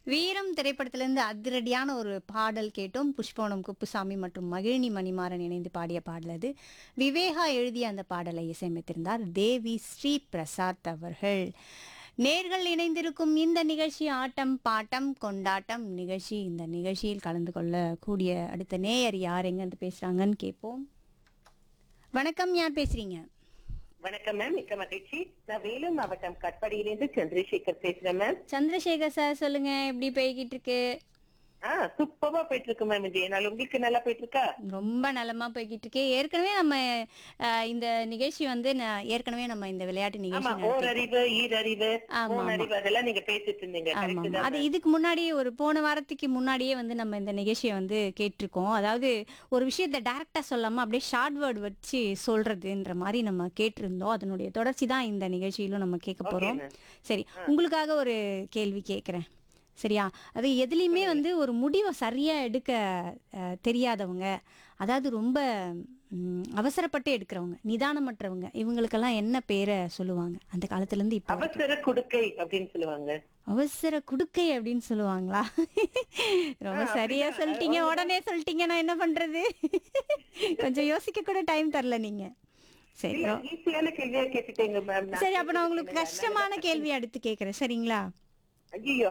வீரம் திரைப்படத்திலிருந்து அதிரடியான ஒரு பாடல் கேட்டோம் புஷ்பவனம் குப்புசாமி மற்றும் மகிழினி மணிமாறன் இணைந்து பாடிய பாடல் அது விவேகா எழுதிய அந்த பாடலை இசையமைத்திருந்தார் தேவி ஸ்ரீ பிரசாத் அவர்கள் நேர்கள் இணைந்திருக்கும் இந்த நிகழ்ச்சி ஆட்டம் பாட்டம் கொண்டாட்டம் நிகழ்ச்சி இந்த நிகழ்ச்சியில் கலந்து கொள்ள கூடிய அடுத்த நேயர் யார் எங்கேருந்து பேசுறாங்கன்னு கேட்போம் வணக்கம் யார் பேசுறீங்க வணக்கம் மேம் மிக்க மகிழ்ச்சி நான் வேலூர் மாவட்டம் கட்பாடியிலிருந்து சந்திரசேகர் பேசுறேன் மேம் சந்திரசேகர் சார் சொல்லுங்க எப்படி போய்கிட்டு இருக்கு ஆ சூப்பரா போயிட்டு இருக்கு மேம் இந்த நாள் உங்களுக்கு நல்லா போயிட்டு இருக்கா ரொம்ப நலமா போய்கிட்டு இருக்கு ஏற்கனவே நம்ம அஹ், இந்த நிகழ்ச்சி வந்து ந- ஏற்கனவே நம்ம இந்த விளையாட்டு ஆமா நிகழ்ச்சி ஓர் நடத்தி அறிவு ஈரறிவு ஆமா, மூணு ஆமா. அறிவு அதெல்லாம் நீங்க பேசிட்டு இருந்தீங்க ஆமா correct ஆமா. தான் அது ma'am. இதுக்கு முன்னாடியே ஒரு போன வாரத்துக்கு முன்னாடியே வந்து நம்ம இந்த நிகழ்ச்சியை வந்து கேட்டிருக்கோம் அதாவது ஒரு விஷயத்த டைரக்டா சொல்லாம அப்படியே ஷார்ட் வேர்டு வச்சு சொல்றதுன்ற மாதிரி நம்ம கேட்டிருந்தோம் அதனுடைய தொடர்ச்சி தான் இந்த நிகழ்ச்சியிலும் நம்ம கேட்க Okay, போறோம் ma'am. சரி உங்களுக்காக ஒரு கேள்வி கேட்குறேன் சரியா அது எதுலேயுமே வந்து ஒரு முடிவை சரியா எடுக்க அஹ், தெரியாதவங்க அதாவது ரொம்ப ம், அவசரப்பட்டு எடுக்கிறவங்க நிதானமற்றவங்க இவங்களுக்கெல்லாம் என்ன பேரை சொல்லுவாங்க அந்த காலத்துல இருந்து இப்போ வரைக்கும். அவசர குடுக்கை அப்படின்னு சொல்லுவாங்க அவசர குடுக்கை அப்படின்னு சொல்லுவாங்களா ரொம்ப ஆ, சரியா அப்படிதான். சொல்லிட்டீங்க உடனே சொல்லிட்டீங்க நான் என்ன பண்றது கொஞ்சம் யோசிக்க கூட டைம் தரல நீங்க சரி இல்ல ஓ- ஈஸியான கேள்வியா கேட்டுட்டீங்க மேம் சரி அப்ப நான் உங்களுக்கு கஷ்டமான கேள்வி அடுத்து கேக்குறேன் சரிங்களா ஐயோ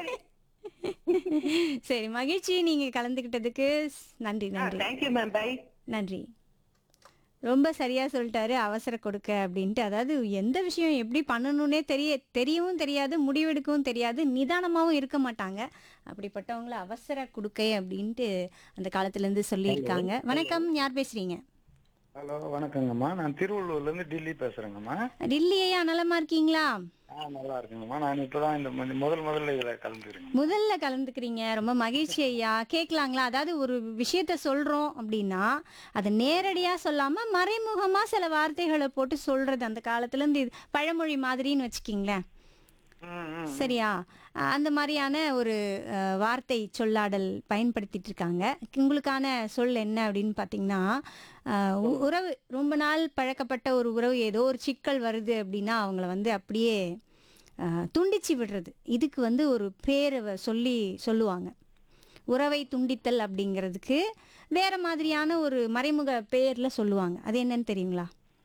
சரி மகிழ்ச்சி நீங்க கலந்துக்கிட்டதுக்கு நன்றி நன்றி தேங்க்யூ மேம் பை நன்றி ரொம்ப சரியா சொல்லிட்டாரு அவசர கொடுக்க அப்படின்ட்டு அதாவது எந்த விஷயம் எப்படி பண்ணணும்னே தெரிய தெரியவும் தெரியாது முடிவெடுக்கவும் தெரியாது நிதானமாவும் இருக்க மாட்டாங்க அப்படிப்பட்டவங்கள அவசர கொடுக்கை அப்படின்ட்டு அந்த காலத்துல இருந்து சொல்லியிருக்காங்க வணக்கம் யார் பேசுறீங்க ஹலோ வணக்கங்கம்மா நான் திருவள்ளூர்ல இருந்து டெல்லி பேசுறேங்கம்மா டில்லியா நலமா இருக்கீங்களா ஆ நல்லா இருக்குங்கம்மா நான் இப்பதான் இந்த மு- முதல் முதல்ல இதுல கலந்துக்கிறேங்க முதல்ல கலந்துக்கிறீங்க ரொம்ப மகிழ்ச்சி ஐயா கேட்கலாங்களா அதாவது ஒரு விஷயத்த சொல்றோம் அப்படின்னா அதை நேரடியா சொல்லாம மறைமுகமா சில வார்த்தைகளை போட்டு சொல்றது அந்த காலத்துல இருந்து இது பழமொழி மாதிரின்னு வச்சுக்கிங்களேன் ம், ம். சரியா அஹ் அந்த மாதிரியான ஒரு அஹ், வார்த்தை சொல்லாடல் பயன்படுத்திட்டு இருக்காங்க உங்களுக்கான சொல் என்ன அப்படின்னு பார்த்தீங்கன்னா அஹ், உ- உறவு ரொம்ப நாள் பழக்கப்பட்ட ஒரு உறவு ஏதோ ஒரு சிக்கல் வருது அப்படின்னா அவங்கள வந்து அப்படியே அஹ், துண்டிச்சு விடுறது இதுக்கு வந்து ஒரு பேரை வ- சொல்லி சொல்லுவாங்க உறவை துண்டித்தல் அப்படிங்கிறதுக்கு வேற மாதிரியான ஒரு மறைமுக பேர்ல சொல்லுவாங்க அது என்னன்னு தெரியுங்களா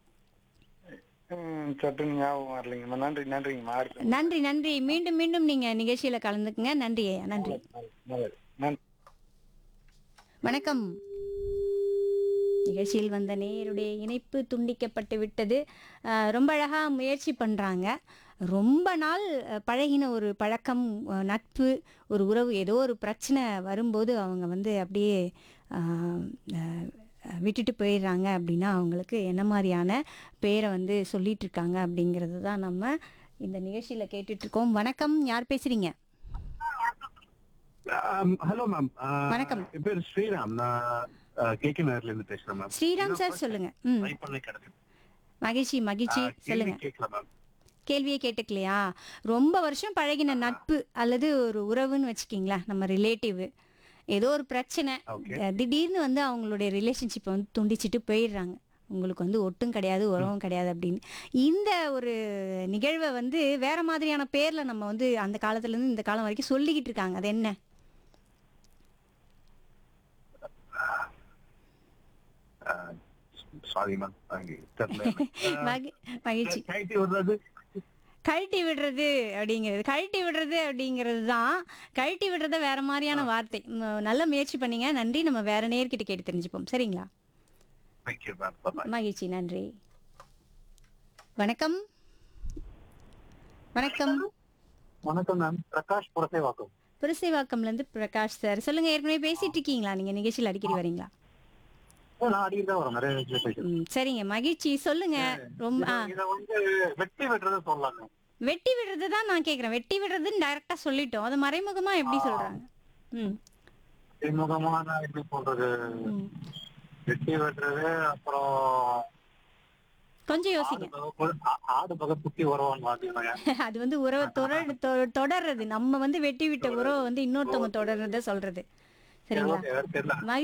ம், சட்டு ஞாபகம் வரலைங்கம்மா நன்றி நன்றிங்கம்மா அடுத்து நன்றி நன்றி மீண்டும் மீண்டும் நீங்க நிகழ்ச்சியில கலந்துக்குங்க நன்றி ஐயா நன்றி நல்லது நன்றி வணக்கம் நிகழ்ச்சியில் வந்த நேயருடைய இணைப்பு துண்டிக்கப்பட்டு விட்டது அஹ், ரொம்ப அழகாக முயற்சி பண்ணுறாங்க ரொம்ப நாள் அஹ், பழகின ஒரு பழக்கம் அஹ், நட்பு ஒரு உறவு ஏதோ ஒரு பிரச்சனை வரும்போது அவங்க வந்து அப்படியே அஹ், அஹ், விட்டுட்டு போயிடுறாங்க அப்படின்னா அவங்களுக்கு என்ன மாதிரியான பேரை வந்து சொல்லிட்டு இருக்காங்க அப்படிங்கிறது தான் நம்ம இந்த நிகழ்ச்சியில் கேட்டுட்டு இருக்கோம் வணக்கம் யார் பேசுறீங்க ஹலோ மேம் வணக்கம். என் பேர் ஸ்ரீராம் நான் கேகே நகர்ல இருந்து பேசுறேன் மேம் ஸ்ரீராம் சார் சொல்லுங்க ம் ட்ரை பண்ணி கிடைக்கும் மகிழ்ச்சி மகிழ்ச்சி சொல்லுங்க கேட்கல மேம் கேள்வியே கேட்டுக்கலையா ரொம்ப வருஷம் பழகின நட்பு அல்லது ஒரு உறவுன்னு வச்சுக்கிங்களேன் நம்ம ரிலேட்டிவ் ஏதோ ஒரு பிரச்சனை Okay. அஹ் திடீர்னு வந்து அவங்களுடைய ரிலேஷன்ஷிப்பை வந்து துண்டிச்சிட்டு போயிடுறாங்க உங்களுக்கு வந்து ஒட்டும் கிடையாது உறவும் கிடையாது அப்படின்னு இந்த ஒரு நிகழ்வை வந்து வேற மாதிரியான பேர்ல நம்ம வந்து அந்த காலத்துல இருந்து இந்த காலம் வரைக்கும் சொல்லிக்கிட்டு இருக்காங்க அது என்ன சாரி மேம் தெரியல மகி- மகிழ்ச்சி கைட்டி வர்றது கழட்டி விடுறது அப்படிங்கிறது கழட்டி விடுறது அப்படிங்கிறது தான் கழட்டி விடுறத வேற மாதிரியான வார்த்தை ம், நல்ல முயற்சி பண்ணீங்க நன்றி நம்ம வேற நேர்கிட்ட கேட்டு தெரிஞ்சுப்போம் சரிங்களா தேங்க்யூ மேம் மகிழ்ச்சி நன்றி வணக்கம் வணக்கம் வணக்கம் மேம் பிரகாஷ் புரசேவாக்கம் புரசைவாக்கம்ல இருந்து பிரகாஷ் சார் சொல்லுங்க ஏற்கனவே பேசிட்டு இருக்கீங்களா நீங்க நிகழ்ச்சியில் அடிக்கடி வரீங்களா நான் அடிக்கடி தான் வரேன் நிறைய விஷயம் பேசுறேன் ம், சரிங்க மகிழ்ச்சி சொல்லுங்க ரொம்ப ஆ இதை வந்து வெட்டி வெட்டுறத சொல்லலாங்க வெட்டி விடுறது தான் நான் கேக்குறேன் வெட்டி விடுறதுன்னு டைரக்டா சொல்லிட்டோம் அது மறைமுகமா எப்படி சொல்றாங்க ம் திமுகமான எப்படி சொல்றது ம். வெட்டி வெட்டுறது அப்புறம் கொஞ்சம் யோசிங்க ஆடு பக்கம் ஆ- ஆடு பக்கம் குட்டி வருவான்னு வாங்கினாங்க அது வந்து உறவை தொடர் தொ- தொடர்றது நம்ம வந்து வெட்டி விட்ட உறவை வந்து இன்னொருத்தவங்க தொடர்றத சொல்றது சரிங்களா தெரியல மகிழ்ச்சி